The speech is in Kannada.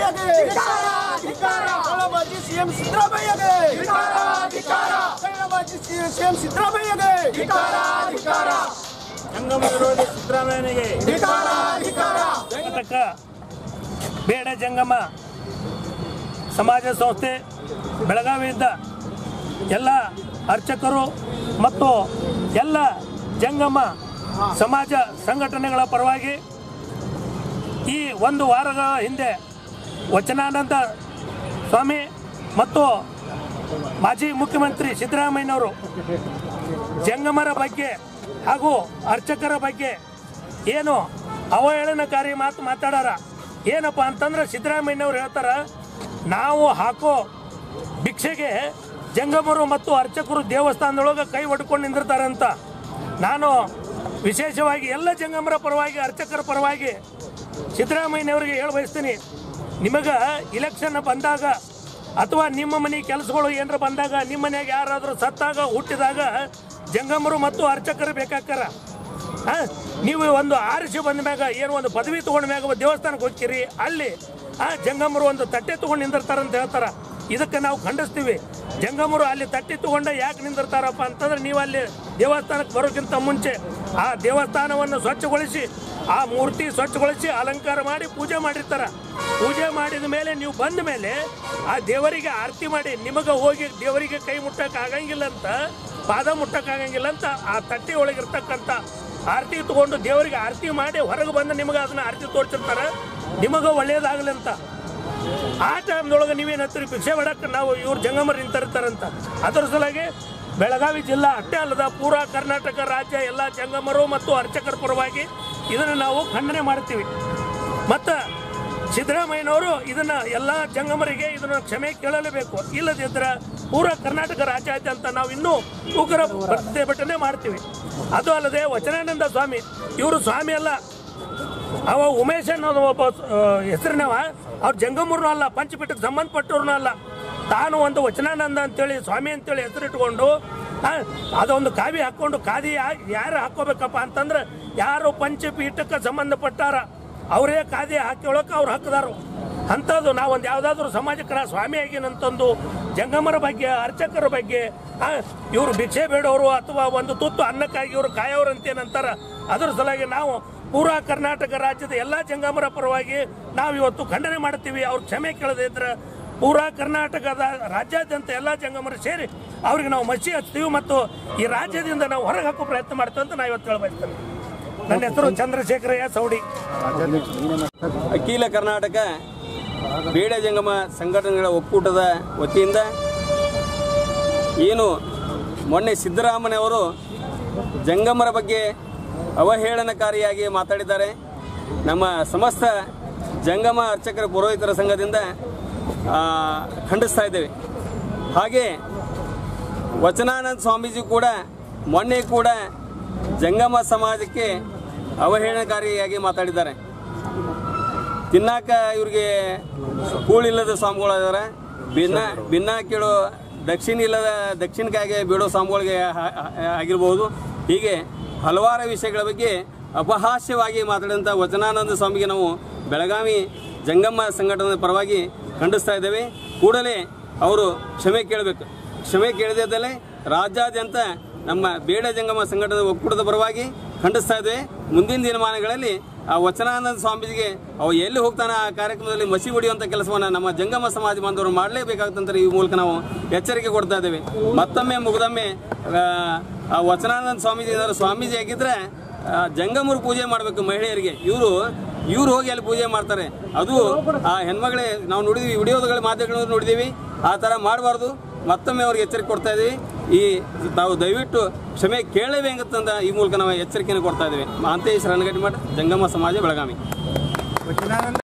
ಸಿದ್ದರಾಮಯ್ಯಗೆ ಕಳ್ಳಬಾಜಿ ಸಿಎಂ ಸಿದ್ದರಾಮಯ್ಯಗೆ ಕಳ್ಳಬಾಜಿ ಸಿಎಂ ಸಿದ್ದರಾಮಯ್ಯಗೆ ಸಂಗಮ ವಿರೋಧಿ ಸಿದ್ದರಾಮಯ್ಯನಿಗೆ ಕರ್ನಾಟಕ ಬೇಡ ಜಂಗಮ ಸಮಾಜ ಸಂಸ್ಥೆ ಬೆಳಗಾವಿಯಿಂದ ಎಲ್ಲ ಅರ್ಚಕರು ಮತ್ತು ಎಲ್ಲ ಜಂಗಮ ಸಮಾಜ ಸಂಘಟನೆಗಳ ಪರವಾಗಿ ಈ ಒಂದು ವಾರದ ಹಿಂದೆ ವಚನಾನಂದ ಸ್ವಾಮಿ ಮತ್ತು ಮಾಜಿ ಮುಖ್ಯಮಂತ್ರಿ ಸಿದ್ದರಾಮಯ್ಯನವರು ಜಂಗಮರ ಬಗ್ಗೆ ಹಾಗೂ ಅರ್ಚಕರ ಬಗ್ಗೆ ಏನು ಅವಹೇಳನಕಾರಿ ಮಾತು ಮಾತಾಡಾರ ಏನಪ್ಪ ಅಂತಂದ್ರೆ ಸಿದ್ದರಾಮಯ್ಯನವ್ರು ಹೇಳ್ತಾರ ನಾವು ಹಾಕೋ ಭಿಕ್ಷೆಗೆ ಜಂಗಮರು ಮತ್ತು ಅರ್ಚಕರು ದೇವಸ್ಥಾನದೊಳಗೆ ಕೈ ಒಡ್ಕೊಂಡು ನಿಂದಿರ್ತಾರಂತ ನಾನು ವಿಶೇಷವಾಗಿ ಎಲ್ಲ ಜಂಗಮರ ಪರವಾಗಿ ಅರ್ಚಕರ ಪರವಾಗಿ ಸಿದ್ದರಾಮಯ್ಯನವರಿಗೆ ಹೇಳ ಬಯಸ್ತೀನಿ ನಿಮಗೆ ಇಲೆಕ್ಷನ್ ಬಂದಾಗ ಅಥವಾ ನಿಮ್ಮ ಮನೆ ಕೆಲಸಗಳು ಏನಾರ ಬಂದಾಗ ನಿಮ್ಮ ಮನೆಯಾಗ ಯಾರಾದರೂ ಸತ್ತಾಗ ಹುಟ್ಟಿದಾಗ ಜಂಗಮರು ಮತ್ತು ಅರ್ಚಕರು ಬೇಕಾಕ್ಕಾರ ಆ, ನೀವು ಒಂದು ಆರಿಸಿ ಬಂದ ಮ್ಯಾಗ ಏನು ಒಂದು ಪದವಿ ತಗೊಂಡ ಮ್ಯಾಗ ಒಂದು ದೇವಸ್ಥಾನಕ್ಕೆ ಹೋಗ್ತೀರಿ ಅಲ್ಲಿ ಆ ಜಂಗಮರು ಒಂದು ತಟ್ಟೆ ತಗೊಂಡು ನಿಂದಿರ್ತಾರಂತ ಹೇಳ್ತಾರ ಇದಕ್ಕೆ ನಾವು ಖಂಡಿಸ್ತೀವಿ ಜಂಗಮರು ಅಲ್ಲಿ ತಟ್ಟೆ ತಗೊಂಡ ಯಾಕೆ ನಿಂದಿರ್ತಾರಪ್ಪ ಅಂತಂದ್ರೆ ನೀವು ಅಲ್ಲಿ ದೇವಸ್ಥಾನಕ್ಕೆ ಬರೋಕ್ಕಿಂತ ಮುಂಚೆ ಆ ದೇವಸ್ಥಾನವನ್ನು ಸ್ವಚ್ಛಗೊಳಿಸಿ ಆ ಮೂರ್ತಿ ಸ್ವಚ್ಛಗೊಳಿಸಿ ಅಲಂಕಾರ ಮಾಡಿ ಪೂಜೆ ಮಾಡಿರ್ತಾರ ಪೂಜೆ ಮಾಡಿದ ಮೇಲೆ ನೀವು ಬಂದ ಮೇಲೆ ಆ ದೇವರಿಗೆ ಆರತಿ ಮಾಡಿ ನಿಮಗೆ ಹೋಗಿ ದೇವರಿಗೆ ಕೈ ಮುಟ್ಟಕ್ಕೆ ಆಗಂಗಿಲ್ಲ ಅಂತ ಪಾದ ಮುಟ್ಟಕ್ಕೆ ಆಗಂಗಿಲ್ಲ ಅಂತ ಆ ತಟ್ಟೆ ಒಳಗಿರ್ತಕ್ಕಂಥ ಆರತಿ ತಗೊಂಡು ದೇವರಿಗೆ ಆರತಿ ಮಾಡಿ ಹೊರಗೆ ಬಂದು ನಿಮಗೆ ಅದನ್ನ ಆರತಿ ತೋರಿಸಿರ್ತಾರ ನಿಮಗೆ ಒಳ್ಳೇದಾಗಲಿ ಅಂತ ಆ ಟೈಮ್ದೊಳಗೆ ನೀವೇನು ಹತ್ತಿರಿ ಭಿಕ್ಷೆ ಹೊಡಕ್ಕೆ ನಾವು ಇವ್ರು ಜಂಗಮರು ನಿಂತಿರ್ತಾರಂತ ಅದರ ಸಲುವಾಗಿ ಬೆಳಗಾವಿ ಜಿಲ್ಲಾ ಅಷ್ಟೇ ಅಲ್ಲದ ಪೂರಾ ಕರ್ನಾಟಕ ರಾಜ್ಯ ಎಲ್ಲ ಜಂಗಮರು ಮತ್ತು ಅರ್ಚಕರ ಪರವಾಗಿ ಇದನ್ನು ನಾವು ಖಂಡನೆ ಮಾಡ್ತೀವಿ ಮತ್ತು ಸಿದ್ದರಾಮಯ್ಯನವರು ಇದನ್ನ ಎಲ್ಲ ಜಂಗಮರಿಗೆ ಇದನ್ನ ಕ್ಷಮೆ ಕೇಳಲೇಬೇಕು ಇಲ್ಲದಿದ್ದರೆ ಪೂರಾ ಕರ್ನಾಟಕ ರಾಜ್ಯಾದ್ಯಂತ ನಾವು ಇನ್ನೂ ಉಗ್ರ ಪ್ರತಿಭಟನೆ ಮಾಡ್ತೀವಿ ಅದು ಅಲ್ಲದೆ ವಚನಾನಂದ ಸ್ವಾಮಿ ಇವರು ಸ್ವಾಮಿ ಅಲ್ಲ ಅವ ಉಮೇಶ್ ಅನ್ನೋದು ಒಬ್ಬ ಆ, ಹೆಸರಿನವ ಅವ್ರ ಜಂಗಮೂರ್ನು ಅಲ್ಲ ಪಂಚಪೀಠಕ್ಕೆ ಸಂಬಂಧಪಟ್ಟವ್ರನ್ನೂ ಅಲ್ಲ ತಾನು ಒಂದು ವಚನಾನಂದ ಅಂತೇಳಿ ಸ್ವಾಮಿ ಅಂತೇಳಿ ಹೆಸರಿಟ್ಕೊಂಡು ಆ, ಅದೊಂದು ಕಾವಿ ಹಾಕೊಂಡು ಖಾದಿ ಯಾ- ಯಾರು ಹಾಕೋಬೇಕಪ್ಪ ಅಂತಂದ್ರೆ ಯಾರು ಪಂಚಪೀಠಕ್ಕೆ ಸಂಬಂಧಪಟ್ಟಾರ ಅವರೇ ಖಾದಿ ಹಾಕೊಳ್ಳೋಕೆ ಅವ್ರು ಹಾಕಿದಾರು ಅಂಥದ್ದು ನಾವೊಂದು ಯಾವುದಾದ್ರೂ ಸಮಾಜಕ್ಕೆ ನಾ ಸ್ವಾಮಿ ಆಗಿನಂತಂದು ಜಂಗಮರ ಬಗ್ಗೆ ಅರ್ಚಕರ ಬಗ್ಗೆ ಆ, ಇವರು ಭಿಕ್ಷೆ ಬೇಡವರು ಅಥವಾ ಒಂದು ತುತ್ತು ಅನ್ನಕ್ಕಾಗಿ ಇವರು ಕಾಯೋರು ಅಂತೇನಂತಾರ ಅದರ ಸಲುವಾಗಿ ನಾವು ಪೂರಾ ಕರ್ನಾಟಕ ರಾಜ್ಯದ ಎಲ್ಲ ಜಂಗಮರ ಪರವಾಗಿ ನಾವು ಇವತ್ತು ಖಂಡನೆ ಮಾಡ್ತೀವಿ ಅವ್ರು ಕ್ಷಮೆ ಕೇಳದೇ ಇದ್ರೆ ಪೂರಾ ಕರ್ನಾಟಕದ ರಾಜ್ಯಾದ್ಯಂತ ಎಲ್ಲ ಜಂಗಮರು ಸೇರಿ ಅವ್ರಿಗೆ ನಾವು ಮಸಿ ಹಚ್ತೀವಿ ಮತ್ತು ಈ ರಾಜ್ಯದಿಂದ ನಾವು ಹೊರಗೆ ಹಾಕೋ ಪ್ರಯತ್ನ ಮಾಡ್ತೀವಿ ಅಂತ ನಾವು ಇವತ್ತು ಹೇಳಬಯಸ್ತೇನೆ ನನ್ನ ಹೆಸರು ಚಂದ್ರಶೇಖರಯ್ಯ ಸೌಡಿ ಅಖಿಲ ಕರ್ನಾಟಕ ಬೇಡ ಜಂಗಮ ಸಂಘಟನೆಗಳ ಒಕ್ಕೂಟದ ವತಿಯಿಂದ ಏನು ಮೊನ್ನೆ ಸಿದ್ದರಾಮಯ್ಯವರು ಜಂಗಮರ ಬಗ್ಗೆ ಅವಹೇಳನಕಾರಿಯಾಗಿ ಮಾತಾಡಿದ್ದಾರೆ ನಮ್ಮ ಸಮಸ್ತ ಜಂಗಮ ಅರ್ಚಕರ ಪುರೋಹಿತರ ಸಂಘದಿಂದ ಆ, ಖಂಡಿಸ್ತಾ ಇದ್ದೇವೆ ಹಾಗೆ ವಚನಾನಂದ ಸ್ವಾಮೀಜಿ ಕೂಡ ಮೊನ್ನೆ ಕೂಡ ಜಂಗಮ ಸಮಾಜಕ್ಕೆ ಅವಹೇಳನಕಾರಿಯಾಗಿ ಮಾತಾಡಿದ್ದಾರೆ ತಿನ್ನಾಕ ಇವ್ರಿಗೆ ಕೂಳಿಲ್ಲದ ಸ್ವಾಮಿಗಳು ಇದಾರೆ ಭಿನ್ನ ಭಿನ್ನ ಕೇಳೋ ದಕ್ಷಿಣ ಇಲ್ಲದ ದಕ್ಷಿಣಕ್ಕಾಗಿ ಬೀಳೋ ಸ್ವಾಮಿಗಳಿಗೆ ಆ- ಆ- ಆಗಿರ್ಬೋದು ಹೀಗೆ ಹಲವಾರು ವಿಷಯಗಳ ಬಗ್ಗೆ ಅಪಹಾಸ್ಯವಾಗಿ ಮಾತಾಡಿದಂಥ ವಚನಾನಂದ ಸ್ವಾಮಿಗೆ ನಾವು ಬೆಳಗಾವಿ ಜಂಗಮ್ಮ ಸಂಘಟನೆ ಪರವಾಗಿ ಖಂಡಿಸ್ತಾ ಇದ್ದೇವೆ ಕೂಡಲೇ ಅವರು ಕ್ಷಮೆ ಕೇಳಬೇಕು ಕ್ಷಮೆ ಕೇಳದಿದ್ದಲ್ಲಿ ರಾಜ್ಯಾದ್ಯಂತ ನಮ್ಮ ಬೇಡ ಜಂಗಮ ಸಂಘಟನೆ ಒಕ್ಕೂಟದ ಪರವಾಗಿ ಖಂಡಿಸ್ತಾ ಇದ್ದೇವೆ ಮುಂದಿನ ದಿನಮಾನಗಳಲ್ಲಿ ಆ ವಚನಾನಂದ ಸ್ವಾಮೀಜಿಗೆ ಅವ ಎಲ್ಲಿ ಹೋಗ್ತಾನೆ ಆ ಕಾರ್ಯಕ್ರಮದಲ್ಲಿ ಮಸಿ ಹೊಡೆಯುವಂಥ ಕೆಲಸವನ್ನು ನಮ್ಮ ಜಂಗಮ ಸಮಾಜ ಬಾಂಧವರು ಮಾಡಲೇಬೇಕಾಗ್ತಂತ ಈ ಮೂಲಕ ನಾವು ಎಚ್ಚರಿಕೆ ಕೊಡ್ತಾ ಇದ್ದೇವೆ ಮತ್ತೊಮ್ಮೆ ಮುಗ್ದೊಮ್ಮೆ ಆ, ಆ ವಚನಾನಂದ ಸ್ವಾಮೀಜಿ ಏನಾದ್ರು ಸ್ವಾಮೀಜಿ ಆಗಿದ್ರೆ ಆ, ಜಂಗಮರು ಪೂಜೆ ಮಾಡಬೇಕು ಮಹಿಳೆಯರಿಗೆ ಇವರು ಇವ್ರು ಹೋಗಿ ಅಲ್ಲಿ ಪೂಜೆ ಮಾಡ್ತಾರೆ ಅದು ಆ ಹೆಣ್ಮಗಳೇ ನಾವು ನೋಡಿದ್ವಿ ವಿಡಿಯೋಗಳ ಮಾಧ್ಯಮಗಳನ್ನು ನೋಡಿದೀವಿ ಆ ಥರ ಮಾಡಬಾರ್ದು ಮತ್ತೊಮ್ಮೆ ಅವ್ರಿಗೆ ಎಚ್ಚರಿಕೆ ಕೊಡ್ತಾ ಇದೀವಿ ಈ ತಾವು ದಯವಿಟ್ಟು ಕ್ಷಮೆ ಕೇಳಲೇಬೇಕಂತಂದ ಈ ಮೂಲಕ ನಾವು ಎಚ್ಚರಿಕೆಯನ್ನು ಕೊಡ್ತಾ ಇದ್ದೀವಿ ಮಹಾಂತೇಶ್ ರಣಗಟ್ಟಿ ಮಠ ಜಂಗಮ ಸಮಾಜ ಬೆಳಗಾವಿ